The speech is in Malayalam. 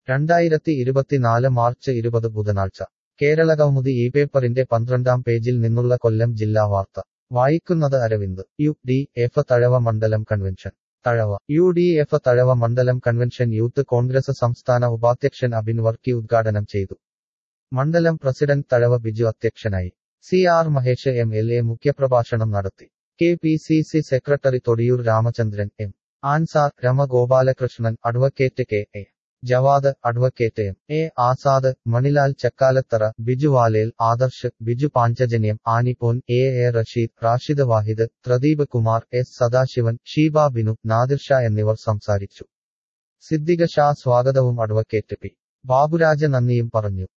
രണ്ടായിരത്തി ഇരുപത്തിനാല് മാർച്ച് ഇരുപത് ബുധനാഴ്ച കേരളകൗമുദി ഈ പേപ്പറിന്റെ പന്ത്രണ്ടാം പേജിൽ നിന്നുള്ള കൊല്ലം ജില്ലാ വാർത്ത വായിക്കുന്നത് Aravind U D F Thazhava മണ്ഡലം convention Thazhava U D F Thazhava മണ്ഡലം കൺവെൻഷൻ യൂത്ത് കോൺഗ്രസ് സംസ്ഥാന ഉപാധ്യക്ഷൻ അബിൻ വർക്കി ഉദ്ഘാടനം ചെയ്തു മണ്ഡലം പ്രസിഡന്റ് തഴവ ബിജു അധ്യക്ഷനായി C R Mahesh M L A മുഖ്യപ്രഭാഷണം നടത്തി K P C C secretary Thodiyoor Ramachandran M Ansar Rama Gopalakrishnan advocate K A Jawad advocate M A Azad Manilal Chakkalathara Biju Valel Adarsh Biju Panchajanyam Anippon A A Rasheed Rashid Wahid Pradeep Kumar S Sadasivan Sheeba Binu Nadir Shah എന്നിവർ സംസാരിച്ചു സിദ്ദിഖ ഷാ സ്വാഗതവും അഡ്വക്കേറ്റ് പി ബാബുരാജ നന്ദിയും പറഞ്ഞു